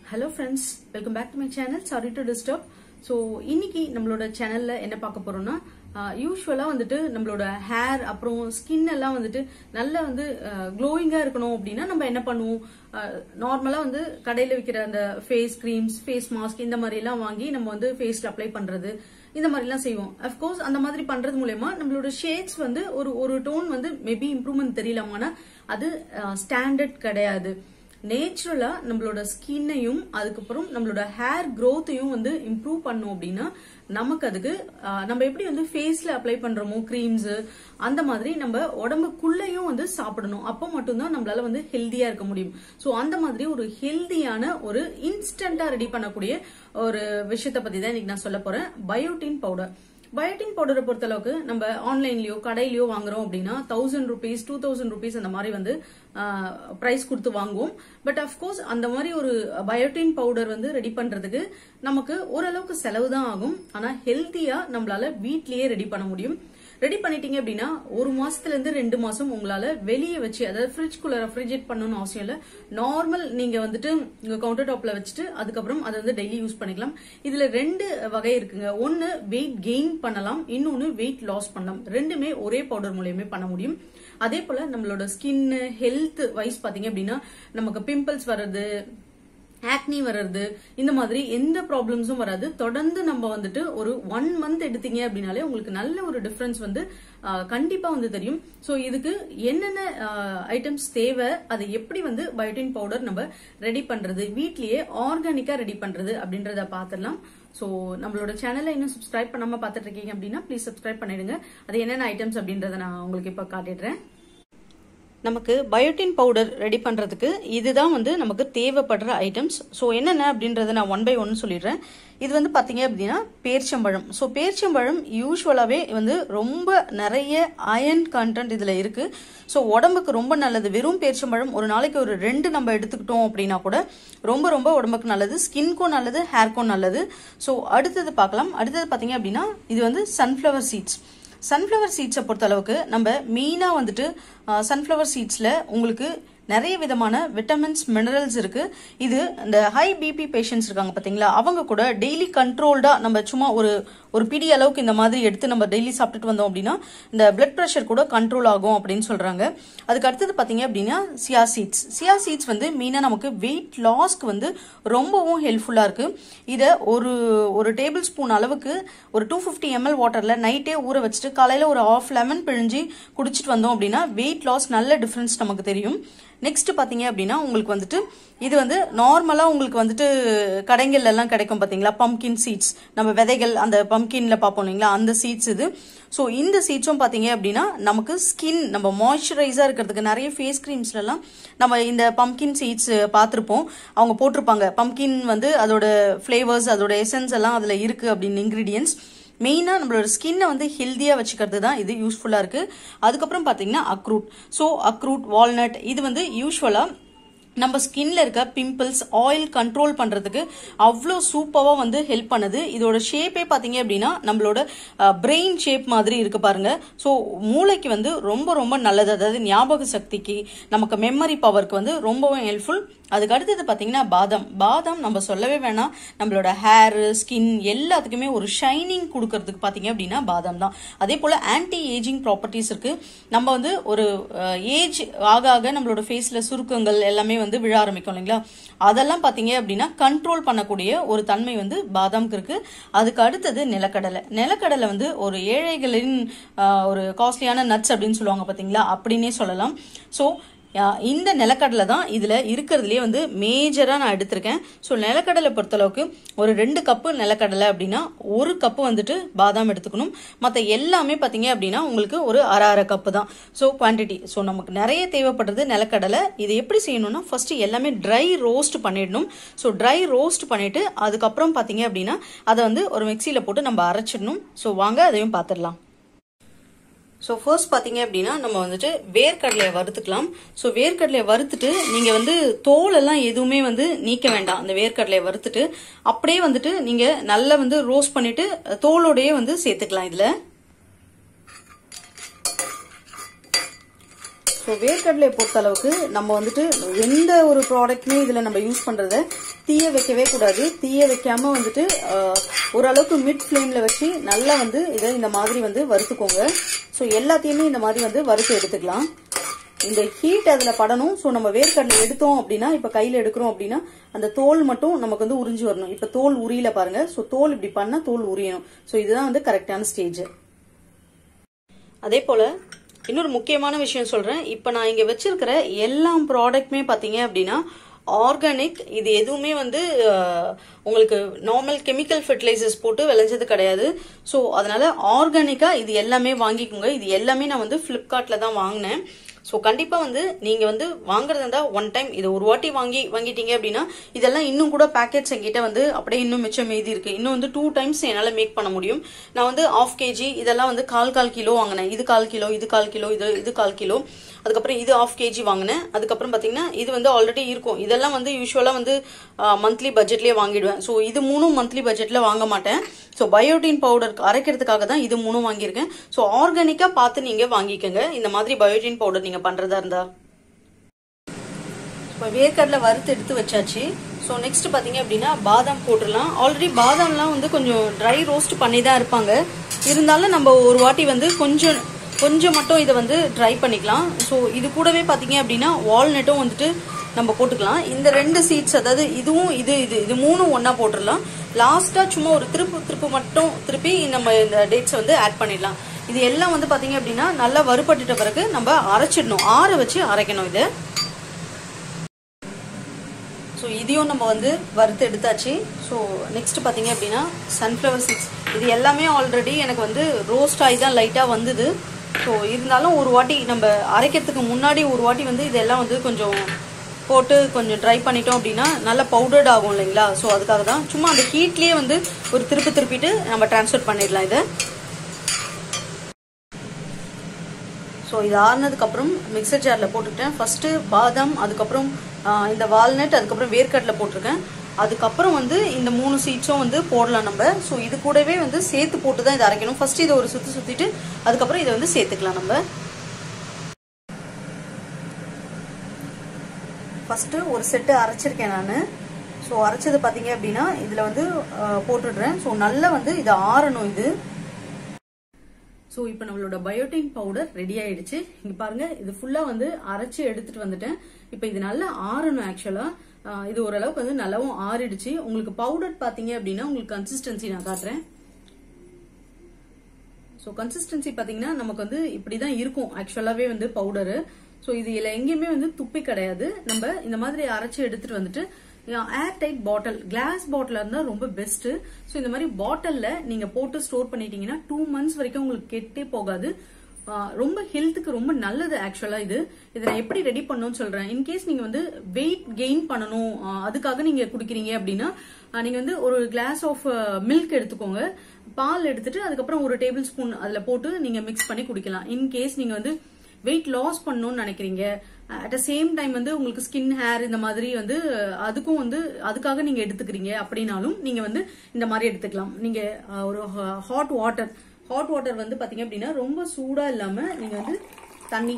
hello friends welcome back to my channel sorry to disturb so இன்னைக்கு நம்மளோட சேனல்ல என்ன பார்க்க போறோம்னா யூஸ்வலா வந்துட்டு நம்மளோட ஹேர் அப்புறம் ஸ்கின் எல்லாம் வந்துட்டு நல்லா வந்து க்ளோயிங்கா இருக்கணும் அப்படின்னா நம்ம என்ன பண்ணுவோம் நார்மலா வந்து கடையில விற்கிற அந்த ஃபேஸ் கிரீம்ஸ் ஃபேஸ் மாஸ்க் இந்த மாதிரி எல்லாம் வாங்கி நம்ம வந்து ஃபேஸ்ல அப்ளை பண்றது இந்த மாதிரி எல்லாம் செய்வோம் அஃப்கோர்ஸ் அந்த மாதிரி பண்றது மூலயமா நம்மளோட ஷேட்ஸ் வந்து ஒரு ஒரு டோன் வந்து மேபி இம்ப்ரூவ்மெண்ட் தெரியலாமானா அது ஸ்டாண்டர்ட் கிடையாது நேச்சுரலா நம்மளோட ஸ்கின்னையும் அதுக்கப்புறம் நம்மளோட ஹேர் க்ரோத்தையும் வந்து இம்ப்ரூவ் பண்ணோம் அப்படின்னா நமக்கு அதுக்கு ஆஹ், நம்ம எப்படி வந்து ஃபேஸ்ல அப்ளை பண்றோமோ கிரீம்ஸ் அந்த மாதிரி நம்ம உடம்புக்குள்ளேயும் வந்து சாப்பிடணும் அப்போ மட்டும்தான் நம்மளால வந்து ஹெல்தியா இருக்க முடியும் சோ அந்த மாதிரி ஒரு ஹெல்தியான ஒரு இன்ஸ்டன்டா ரெடி பண்ணக்கூடிய ஒரு விஷயத்தை பத்தி தான் இன்னைக்கு நான் சொல்ல போறேன் பயோட்டின் பவுடர் பயோட்டின் பவுடரை பொறுத்தளவுக்கு நம்ம ஆன்லைன்லயோ கடையிலயோ வாங்குறோம் அப்படின்னா thousand rupees two thousand rupees அந்த மாதிரி வந்து பிரைஸ் கொடுத்து வாங்குவோம் பட் அஃப்கோர்ஸ் அந்த மாதிரி ஒரு பயோட்டின் பவுடர் வந்து ரெடி பண்றதுக்கு நமக்கு ஓரளவுக்கு செலவு தான் ஆகும் ஆனா ஹெல்த்தியா நம்மளால வீட்லயே ரெடி பண்ண முடியும் ரெடி பண்ணிட்டீங்க அப்படின்னா ஒரு மாசத்துல இருந்து ரெண்டு மாசம் உங்களால வெளியே வச்சு அதாவது ஃப்ரிட்ஜ் குள்ளர ஃப்ரிட்ஜெட் பண்ணணும்னு அவசியம் இல்ல நார்மல் நீங்க வந்துட்டு உங்க கவுண்டர் டாப்ல வச்சுட்டு அதுக்கப்புறம் அதை வந்து டெய்லி யூஸ் பண்ணிக்கலாம் இதுல ரெண்டு வகை இருக்குங்க ஒன்னு வெயிட் கெயின் பண்ணலாம் இன்னொன்னு வெயிட் லாஸ் பண்ணலாம் ரெண்டுமே ஒரே பவுடர் மூலியமே பண்ண முடியும் அதே போல நம்மளோட ஸ்கின் ஹெல்த் வைஸ் பாத்தீங்க அப்படின்னா நமக்கு பிம்பிள்ஸ் வர்றது ஆக்னி வர்றது இந்த மாதிரி எந்த ப்ராப்ளம்ஸும் வராது தொடர்ந்து நம்ம வந்துட்டு ஒரு ஒன் மந்த் எடுத்தீங்க அப்படின்னாலே உங்களுக்கு நல்ல ஒரு டிஃபரன்ஸ் வந்து ஆஹ், கண்டிப்பா வந்து தெரியும் சோ இதுக்கு என்னென்ன ஐட்டம்ஸ் தேவை அதை எப்படி வந்து பயோட்டின் பவுடர் நம்ம ரெடி பண்றது வீட்லயே ஆர்கானிக்கா ரெடி பண்றது அப்படின்றத பாத்திரலாம் சோ நம்மளோட சேனலை இன்னும் சப்ஸ்கிரைப் பண்ணாம பாத்துட்டு இருக்கீங்க அப்படின்னா ப்ளீஸ் சப்ஸ்கிரைப் பண்ணிடுங்க அது என்னென்ன ஐட்டம்ஸ் அப்படின்றத நான் உங்களுக்கு இப்ப காட்டிடுறேன் நமக்கு பயோட்டின் பவுடர் ரெடி பண்றதுக்கு இதுதான் வந்து நமக்கு தேவைப்படுற ஐட்டம்ஸ் ஸோ என்னென்ன அப்படின்றத நான் ஒன் பை ஒன் சொல்லிடுறேன் இது வந்து பாத்தீங்க அப்படின்னா பேர்ச்சம்பழம் ஸோ பேர்ச்சம்பழம் யூஸ்வலாகவே வந்து ரொம்ப நிறைய அயன் கண்டென்ட் இதுல இருக்கு ஸோ உடம்புக்கு ரொம்ப நல்லது வெறும் பேர்ச்சம்பழம் ஒரு நாளைக்கு ஒரு ரெண்டு நம்ம எடுத்துக்கிட்டோம் அப்படின்னா கூட ரொம்ப ரொம்ப உடம்புக்கு நல்லது ஸ்கின்க்கும் நல்லது ஹேர்க்கும் நல்லது ஸோ அடுத்தது பார்க்கலாம் அடுத்தது பாத்தீங்க அப்படின்னா இது வந்து சன்ஃப்ளவர் சீட்ஸ் சன்ஃப்ளவர் சீட்ஸை பொறுத்த அளவுக்கு நம்ம மெயினாக வந்துட்டு சன்ஃப்ளவர் சீட்ஸில் உங்களுக்கு நிறைய விதமான விட்டமின்ஸ் மினரல்ஸ் இருக்கு இது இந்த ஹை பிபி பேஷண்ட்ஸ் இருக்காங்க பாத்தீங்களா அவங்க கூட டெய்லி கண்ட்ரோல்டா நம்ம சும்மா ஒரு ஒரு பிடி அளவுக்கு இந்த மாதிரி எடுத்து நம்ம டெய்லி சாப்பிட்டுட்டு வந்தோம் அப்படின்னா இந்த பிளட் ப்ரெஷர் கூட கண்ட்ரோல் ஆகும் அப்படின்னு சொல்றாங்க அதுக்கு அடுத்தது பாத்தீங்க அப்படின்னா சியா சீட்ஸ் சியா சீட்ஸ் வந்து மெயினா நமக்கு வெயிட் லாஸ்க்கு வந்து ரொம்பவும் ஹெல்ப்ஃபுல்லா இருக்கு இதை ஒரு ஒரு டேபிள் ஸ்பூன் அளவுக்கு ஒரு டூ ஃபிஃப்டி எம்எல் வாட்டர்ல நைட்டே ஊற வச்சுட்டு காலையில ஒரு ஆஃப் லெமன் பிழிஞ்சு குடிச்சிட்டு வந்தோம் அப்படின்னா வெயிட் லாஸ் நல்ல டிஃபரன்ஸ் நமக்கு தெரியும் நெக்ஸ்ட் பாத்தீங்க அப்படின்னா உங்களுக்கு வந்துட்டு இது வந்து நார்மலா உங்களுக்கு வந்துட்டு கடைங்கள்ல எல்லாம் கிடைக்கும் பாத்தீங்களா பம்கின் சீட்ஸ் நம்ம விதைகள் அந்த பம்கின்ல பார்ப்போம் இல்லைங்களா அந்த சீட்ஸ் இது ஸோ இந்த சீட்ஸும் பாத்தீங்க அப்படின்னா நமக்கு ஸ்கின் நம்ம மாய்ஸ்சரைஸா இருக்கிறதுக்கு நிறைய ஃபேஸ் கிரீம்ஸ்ல எல்லாம் நம்ம இந்த பம்கின் சீட்ஸ் பார்த்துருப்போம் அவங்க போட்டிருப்பாங்க பம்கின் வந்து அதோட ஃபிளேவர்ஸ் அதோட எசன்ஸ் எல்லாம் அதுல இருக்கு அப்படின்னு இன்கிரீடியன்ஸ் மெயினாக நம்மளோட ஸ்கின்னை வந்து ஹெல்த்தியாக வச்சுக்கிறது தான் இது யூஸ்ஃபுல்லாக இருக்குது அதுக்கப்புறம் பார்த்தீங்கன்னா அக்ரூட் ஸோ அக்ரூட் வால்நட் இது வந்து யூஸ்வலாக நம்ம ஸ்கின்ல இருக்க பிம்பிள்ஸ் ஆயில் கண்ட்ரோல் பண்றதுக்கு அவ்வளோ சூப்பராக வந்து ஹெல்ப் பண்ணுது இதோட ஷேப்பே பார்த்தீங்க அப்படின்னா நம்மளோட பிரெயின் ஷேப் மாதிரி இருக்கு பாருங்க ஸோ மூளைக்கு வந்து ரொம்ப ரொம்ப நல்லது அதாவது ஞாபக சக்திக்கு நமக்கு மெமரி பவருக்கு வந்து ரொம்பவும் ஹெல்ப்ஃபுல் அதுக்கு அடுத்தது பார்த்தீங்கன்னா பாதாம் பாதாம் நம்ம சொல்லவே வேணாம் நம்மளோட ஹேர் ஸ்கின் எல்லாத்துக்குமே ஒரு ஷைனிங் கொடுக்கறதுக்கு பார்த்தீங்க அப்படின்னா பாதாம் தான் அதே போல் ஆன்டி ஏஜிங் ப்ராப்பர்ட்டிஸ் இருக்கு நம்ம வந்து ஒரு ஏஜ் ஆக ஆக நம்மளோட ஃபேஸில் சுருக்கங்கள் எல்லாமே வந்து விழ ஆரம்பிக்கும் இல்லைங்களா அதெல்லாம் பார்த்தீங்க அப்படின்னா கண்ட்ரோல் பண்ணக்கூடிய ஒரு தன்மை வந்து பாதாம்க்கு இருக்கு அதுக்கு அடுத்தது நிலக்கடலை நிலக்கடலை வந்து ஒரு ஏழைகளின் ஆஹ், ஒரு காஸ்ட்லியான நட்ஸ் அப்படின்னு சொல்லுவாங்க பார்த்தீங்களா அப்படின்னே சொல்லலாம் ஸோ யா- இந்த நிலக்கடலை தான் இதுல இருக்கிறதுலயே வந்து மேஜரா நான் எடுத்திருக்கேன் ஸோ நிலக்கடலை பொறுத்தளவுக்கு ஒரு ரெண்டு கப்பு நிலக்கடலை அப்படின்னா ஒரு கப்பு வந்துட்டு பாதாம் எடுத்துக்கணும் மற்ற எல்லாமே பார்த்தீங்க அப்படின்னா உங்களுக்கு ஒரு அரை அரை கப்பு தான் ஸோ குவான்டிட்டி ஸோ நமக்கு நிறைய தேவைப்படுறது நிலக்கடலை இது எப்படி செய்யணும்னா ஃபர்ஸ்ட் எல்லாமே ட்ரை ரோஸ்ட் பண்ணிடணும் ஸோ ட்ரை ரோஸ்ட் பண்ணிட்டு அதுக்கப்புறம் பார்த்தீங்க அப்படின்னா அதை வந்து ஒரு மிக்சியில் போட்டு நம்ம அரைச்சிடணும் ஸோ வாங்க அதையும் பார்த்துடலாம் ஸோ ஃபர்ஸ்ட் பார்த்தீங்க அப்படின்னா நம்ம வந்துட்டு வேர்க்கடலையை வறுத்துக்கலாம் ஸோ வேர்க்கடலையை வறுத்துட்டு நீங்கள் வந்து தோலெல்லாம் எதுவுமே வந்து நீக்க வேண்டாம் அந்த வேர்க்கடலையை வறுத்துட்டு அப்படியே வந்துட்டு நீங்கள் நல்லா வந்து ரோஸ்ட் பண்ணிட்டு தோலோடையே வந்து சேர்த்துக்கலாம் இதில் ஸோ வேர்க்கடலையை பொறுத்த அளவுக்கு நம்ம வந்துட்டு எந்த ஒரு ப்ராடக்ட்டுமே இதில் நம்ம யூஸ் பண்ணுறத தீய வைக்கவே கூடாது தீய வைக்காம வந்துட்டு ஆஹ், ஓரளவுக்கு மிட் ஃப்ளேமில் வச்சு நல்லா வந்து இதை இந்த மாதிரி வந்து வறுத்துக்கோங்க ஸோ எல்லாத்தையுமே இந்த மாதிரி வந்து வறுத்து எடுத்துக்கலாம் இந்த ஹீட் அதுல படணும் ஸோ நம்ம வேர்க்கடலை எடுத்தோம் அப்படின்னா இப்ப கையில எடுக்கிறோம் அப்படின்னா அந்த தோல் மட்டும் நமக்கு வந்து உறிஞ்சு வரணும் இப்ப தோல் உரியல பாருங்க ஸோ தோல் இப்படி பண்ணா தோல் உரியணும் ஸோ இதுதான் வந்து கரெக்டான ஸ்டேஜ் அதே போல இன்னொரு முக்கியமான விஷயம் சொல்றேன் இப்ப நான் இங்க வச்சிருக்கிற எல்லா ப்ராடக்ட்டுமே பாத்தீங்க அப்படின்னா ஆர்கானிக் இது எதுவுமே வந்து அஹ், உங்களுக்கு நார்மல் கெமிக்கல் ஃபெர்டிலைசர்ஸ் போட்டு விளைஞ்சது கிடையாது ஸோ அதனால ஆர்கானிக்கா இது எல்லாமே வாங்கிக்கோங்க இது எல்லாமே நான் வந்து ஃப்ளிப்கார்ட்ல தான் வாங்கினேன் ஸோ கண்டிப்பாக வந்து நீங்கள் வந்து வாங்குறதா இருந்தால் ஒன் டைம் இதை ஒரு வாட்டி வாங்கி வாங்கிட்டீங்க அப்படின்னா இதெல்லாம் இன்னும் கூட பேக்கெட்ஸ் என்கிட்ட வந்து அப்படியே இன்னும் மிச்சம் மீதி இருக்கு இன்னும் வந்து டூ டைம்ஸ் என்னால் மேக் பண்ண முடியும் நான் வந்து ஆஃப் கேஜி இதெல்லாம் வந்து கால் கால் கிலோ வாங்கினேன் இது கால் கிலோ இது கால் கிலோ இது இது கால் கிலோ அதுக்கப்புறம் இது ஆஃப் கேஜி வாங்கினேன் அதுக்கப்புறம் பார்த்தீங்கன்னா இது வந்து ஆல்ரெடி இருக்கும் இதெல்லாம் வந்து யூஸ்வலாக வந்து மந்த்லி பட்ஜெட்லேயே வாங்கிடுவேன் ஸோ இது மூணும் மந்த்லி பட்ஜெட்டில் வாங்க மாட்டேன் ஸோ பயோட்டின் பவுடர் அரைக்கிறதுக்காக தான் இது மூணும் வாங்கியிருக்கேன் ஸோ ஆர்கானிக்காக பார்த்து நீங்கள் வாங்கிக்கோங்க இந்த மாதிரி பயோட்டின் பவுடர் நீங்கள் பண்ணுறதா இருந்தா இப்போ வேர்க்கடலை வறுத்து எடுத்து வச்சாச்சு ஸோ நெக்ஸ்ட் பார்த்தீங்க அப்படின்னா பாதாம் போட்டுடலாம் ஆல்ரெடி பாதாம்லாம் வந்து கொஞ்சம் ட்ரை ரோஸ்ட் பண்ணி தான் இருப்பாங்க இருந்தாலும் நம்ம ஒரு வாட்டி வந்து கொஞ்சம் கொஞ்சம் மட்டும் இதை வந்து ட்ரை பண்ணிக்கலாம் ஸோ இது கூடவே பார்த்தீங்க அப்படின்னா வால்நட்டும் வந்துட்டு நம்ம போட்டுக்கலாம் இந்த ரெண்டு சீட்ஸ் அதாவது இதுவும் இது இது இது மூணும் ஒன்றா போட்டுடலாம் லாஸ்ட்டாக சும்மா ஒரு திருப்பு திருப்பு மட்டும் திருப்பி நம்ம இந்த டேட்ஸை வந்து ஆட் பண்ணிடலாம் இது எல்லாம் வந்து பார்த்தீங்க அப்படின்னா நல்லா வறுபட்டுட்ட பிறகு நம்ம அரைச்சிடணும் ஆற வச்சு அரைக்கணும் இது ஸோ இதையும் நம்ம வந்து வறுத்து எடுத்தாச்சு ஸோ நெக்ஸ்ட் பார்த்தீங்க அப்படின்னா சன்ஃப்ளவர் சீட்ஸ் இது எல்லாமே ஆல்ரெடி எனக்கு வந்து ரோஸ்ட் ஆகி தான் லைட்டாக வந்தது ஸோ இருந்தாலும் ஒரு வாட்டி நம்ம அரைக்கிறதுக்கு முன்னாடி ஒரு வாட்டி வந்து இதெல்லாம் வந்து கொஞ்சம் போட்டு கொஞ்சம் ட்ரை பண்ணிட்டோம் அப்படின்னா நல்லா பவுடர்ட் ஆகும் இல்லைங்களா ஸோ அதுக்காக தான் சும்மா அந்த ஹீட்லேயே வந்து ஒரு திருப்பி திருப்பிட்டு நம்ம ட்ரான்ஸ்ஃபர் பண்ணிடலாம் இதை ஸோ இது ஆறுனதுக்கப்புறம் மிக்சர் ஜாரில் போட்டுக்கிட்டேன் ஃபஸ்ட்டு பாதாம் அதுக்கப்புறம் ஆ, இந்த வால்நட் அதுக்கப்புறம் வேர்க்கடலை போட்டிருக்கேன் அதுக்கப்புறம் வந்து இந்த மூணு சீட்ஸும் வந்து போடலாம் நம்ம ஸோ இது கூடவே வந்து சேர்த்து போட்டு தான் இதை அரைக்கணும் ஃபர்ஸ்ட் இதை ஒரு சுற்றி சுற்றிட்டு அதுக்கப்புறம் இதை வந்து சேர்த்துக்கலாம் நம்ம ஃபஸ்ட்டு ஒரு செட்டு அரைச்சிருக்கேன் நான் ஸோ அரைச்சது பார்த்தீங்க அப்படின்னா இதில் வந்து ஆ, போட்டுடுறேன் ஸோ நல்லா வந்து இது ஆறணும் இது ஸோ இப்போ நம்மளோட பயோட்டின் பவுடர் ரெடி ஆயிடுச்சு இங்க பாருங்க இது ஃபுல்லா வந்து அரைச்சு எடுத்துட்டு வந்துட்டேன் இப்போ இது நல்லா ஆறணும் ஆக்சுவலா இது ஓரளவுக்கு வந்து நல்லாவும் ஆறிடுச்சு உங்களுக்கு பவுடர் பாத்தீங்க அப்படின்னா உங்களுக்கு கன்சிஸ்டன்சி நான் காட்டுறேன் ஸோ கன்சிஸ்டன்சி பார்த்தீங்கன்னா நமக்கு வந்து இப்படிதான் இருக்கும் ஆக்சுவலாவே வந்து பவுடரு ஸோ இது இதில் எங்கேயுமே வந்து துப்பி கிடையாது நம்ம இந்த மாதிரி அரைச்சு எடுத்துட்டு வந்துட்டு ஏர் டைட் பாட்டில் கிளாஸ் பாட்டில் இருந்தா ரொம்ப பெஸ்ட் ஸோ இந்த மாதிரி பாட்டில்ல நீங்க போட்டு ஸ்டோர் பண்ணிட்டீங்கன்னா டூ மந்த்ஸ் வரைக்கும் உங்களுக்கு கெட்டே போகாது ஆஹ் ரொம்ப ஹெல்த்துக்கு ரொம்ப நல்லது ஆக்சுவலா இது இதை நான் எப்படி ரெடி பண்ணணும்னு சொல்றேன் இன்கேஸ் நீங்க வந்து வெயிட் கெயின் பண்ணணும் ஆஹ் அதுக்காக நீங்க குடிக்கிறீங்க அப்படின்னா ஆஹ் நீங்க வந்து ஒரு கிளாஸ் ஆஃப் மில்க் எடுத்துக்கோங்க பால் எடுத்துட்டு அதுக்கப்புறம் ஒரு டேபிள் ஸ்பூன் அதுல போட்டு நீங்க மிக்ஸ் பண்ணி குடிக்கலாம் இன்கேஸ் நீங்க வந்து வெயிட் லாஸ் பண்ணணும்னு நினைக்கிறீங்க அட் அ சேம் டைம் வந்து உங்களுக்கு ஸ்கின் ஹேர் இந்த மாதிரி வந்து அதுக்கும் வந்து அதுக்காக நீங்க எடுத்துக்கிறீங்க அப்படின்னாலும் நீங்க வந்து இந்த மாதிரி எடுத்துக்கலாம் நீங்க அஹ், ஒரு ஹாட் வாட்டர் ஹாட் வாட்டர் வந்து பாத்தீங்க அப்படின்னா ரொம்ப சூடா இல்லாம நீங்க வந்து தண்ணி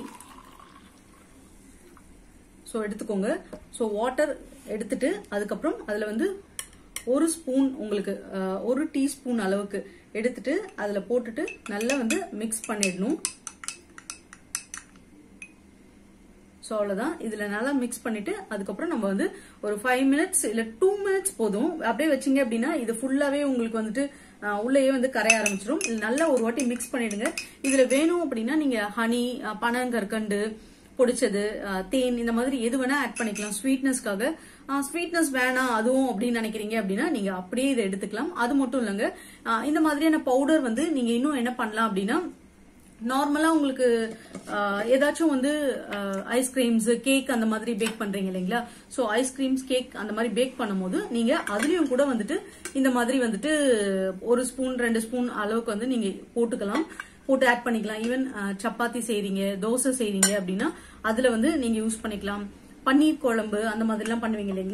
ஸோ எடுத்துக்கோங்க ஸோ வாட்டர் எடுத்துட்டு அதுக்கப்புறம் அதுல வந்து ஒரு ஸ்பூன் உங்களுக்கு அஹ், ஒரு டீஸ்பூன் அளவுக்கு எடுத்துட்டு அதுல போட்டுட்டு நல்லா வந்து மிக்ஸ் பண்ணிடணும் ஸோ அவ்வளோதான் இதில் நல்லா மிக்ஸ் பண்ணிட்டு அதுக்கப்புறம் நம்ம வந்து ஒரு ஃபைவ் மினிட்ஸ் இல்லை டூ மினிட்ஸ் போதும் அப்படியே வச்சீங்க அப்படின்னா இது ஃபுல்லாகவே உங்களுக்கு வந்துட்டு ஆஹ், உள்ளேயே வந்து கரைய ஆரம்பிச்சிடும் இது நல்லா ஒரு வாட்டி மிக்ஸ் பண்ணிடுங்க இதில் வேணும் அப்படின்னா நீங்கள் ஹனி பனங்கற்கண்டு பொடிச்சது ஆஹ், தேன் இந்த மாதிரி எது வேணா ஆட் பண்ணிக்கலாம் ஸ்வீட்னஸ்க்காக ஸ்வீட்னஸ் வேணாம் அதுவும் அப்படின்னு நினைக்கிறீங்க அப்படின்னா நீங்க அப்படியே இதை எடுத்துக்கலாம் அது மட்டும் இல்லைங்க ஆஹ், இந்த மாதிரியான பவுடர் வந்து நீங்க இன்னும் என்ன பண்ணலாம் அப்படின்னா நார்மலா உங்களுக்கு ஆஹ், ஏதாச்சும் வந்து ஐஸ்கிரீம்ஸ் கேக் அந்த மாதிரி பேக் பண்றீங்க இல்லைங்களா சோ ஐஸ்கிரீம்ஸ் கேக் அந்த மாதிரி பேக் பண்ணும்போது நீங்க அதுலயும் கூட வந்துட்டு இந்த மாதிரி வந்துட்டு ஒரு ஸ்பூன் ரெண்டு ஸ்பூன் அளவுக்கு வந்து நீங்க போட்டுக்கலாம் போட்டு ஆட் பண்ணிக்கலாம் ஈவன் சப்பாத்தி செய்றீங்க தோசை செய்றீங்க அப்படின்னா அதுல வந்து நீங்க யூஸ் பண்ணிக்கலாம் பன்னீர் குழம்பு அந்த மாதிரிலாம் பண்ணுவீங்க இல்லைங்களா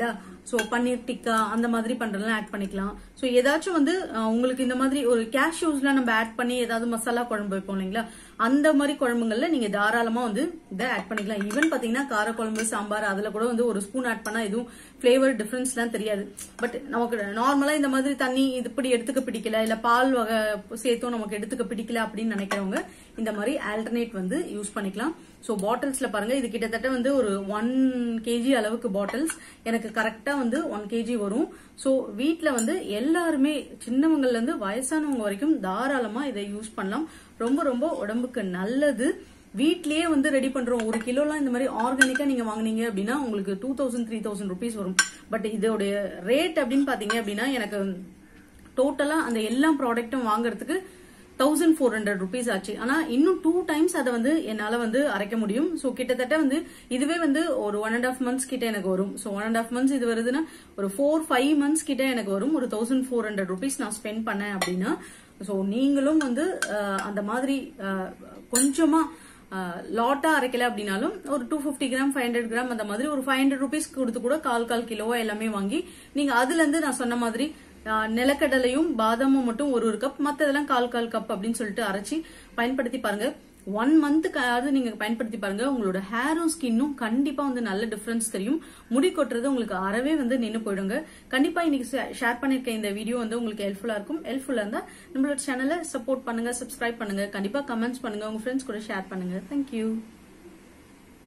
ஸோ பன்னீர் டிக்கா அந்த மாதிரி பண்றதெல்லாம் ஆட் பண்ணிக்கலாம் ஸோ ஏதாச்சும் வந்து அஹ், உங்களுக்கு இந்த மாதிரி ஒரு கேஷ்யூஸ்லாம் நம்ம ஆட் பண்ணி ஏதாவது மசாலா குழம்பு வைப்போம் இல்லைங்களா அந்த மாதிரி குழம்புங்கள்ல நீங்க தாராளமா வந்து இதை ஆட் பண்ணிக்கலாம் ஈவன் பாத்தீங்கன்னா காரக்குழம்பு சாம்பார் அதுல கூட வந்து ஒரு ஸ்பூன் ஆட் பண்ணா எதுவும் ஃபிளேவர் டிஃபரன்ஸ்லாம் தெரியாது பட் நமக்கு நார்மலா இந்த மாதிரி தண்ணி இது இப்படி எடுத்துக்க பிடிக்கல இல்ல பால் வகை சேர்த்தும் நமக்கு எடுத்துக்க பிடிக்கல அப்படின்னு நினைக்கிறவங்க இந்த மாதிரி ஆல்டர்னேட் வந்து யூஸ் பண்ணிக்கலாம் ஸோ பாட்டில்ஸ்ல பாருங்க இது கிட்டத்தட்ட வந்து ஒரு ஒன் கேஜி அளவுக்கு பாட்டில்ஸ் எனக்கு கரெக்டா வந்து ஒன் கேஜி வரும் ஸோ வீட்ல வந்து எல்லாருமே சின்னவங்கள்ல இருந்து வயசானவங்க வரைக்கும் தாராளமா இதை யூஸ் பண்ணலாம் ரொம்ப ரொம்ப உடம்புக்கு நல்லது வீட்லயே வந்து ரெடி பண்றோம் ஒரு கிலோலாம் இந்த மாதிரி ஆர்கானிக்கா நீங்க வாங்குனீங்க அப்படின்னா உங்களுக்கு two thousand three thousand rupees வரும் பட் இதோடைய ரேட் அப்படின்னு பாத்தீங்க அப்படின்னா எனக்கு டோட்டலா அந்த எல்லா ப்ராடக்ட்டும் வாங்குறதுக்கு தௌசண்ட் ஃபோர் ஹண்ட்ரட் ருபீஸ் ஆச்சு ஆனா இன்னும் டூ டைம்ஸ் அதை வந்து என்னால வந்து அரைக்க முடியும் ஸோ கிட்டத்தட்ட வந்து இதுவே வந்து ஒரு ஒன் அண்ட் ஆஃப் மந்த்ஸ் கிட்ட எனக்கு வரும் so one and half months இது வருதுன்னா ஒரு ஃபோர் ஃபைவ் மந்த்ஸ் கிட்ட எனக்கு வரும் ஒரு தௌசண்ட் ஃபோர் ஹண்ட்ரட் ருபீஸ் நான் ஸ்பெண்ட் பண்ணேன் அப்படின்னா ஸோ நீங்களும் வந்து அஹ், அந்த மாதிரி அஹ், கொஞ்சமா லாட்டா அரைக்கல அப்படின்னாலும் ஒரு two fifty gram five hundred gram அந்த மாதிரி ஒரு ஃபைவ் ஹண்ட்ரட் ருபீஸ் கொடுத்து கூட கால் கால் கிலோவா எல்லாமே வாங்கி நீங்க அதுல இருந்து நான் சொன்ன மாதிரி ஆஹ், நிலக்கடலையும் பாதாமும் மட்டும் ஒரு ஒரு கப் மத்ததெல்லாம் கால் கால் கப் அப்படின்னு சொல்லிட்டு அரைச்சி பயன்படுத்தி பாருங்க ஒன் மந்த்துக்காவது நீங்க பயன்படுத்தி பாருங்க உங்களோட ஹேரும் ஸ்கின்னும் கண்டிப்பா வந்து நல்ல டிஃபரன்ஸ் தெரியும் முடி கொட்டுறது உங்களுக்கு அறவே வந்து நின்று போயிடுங்க கண்டிப்பா இன்னைக்கு ஷேர் பண்ணிருக்க இந்த வீடியோ வந்து உங்களுக்கு ஹெல்ப்ஃபுல்லா இருக்கும் ஹெல்ப்ஃபுல்லா இருந்தா நம்மளோட சேனலை சப்போர்ட் பண்ணுங்க சப்ஸ்கிரைப் பண்ணுங்க கண்டிப்பா கமெண்ட்ஸ் பண்ணுங்க உங்க ஃப்ரெண்ட்ஸ் கூட ஷேர் பண்ணுங்க தேங்க்யூ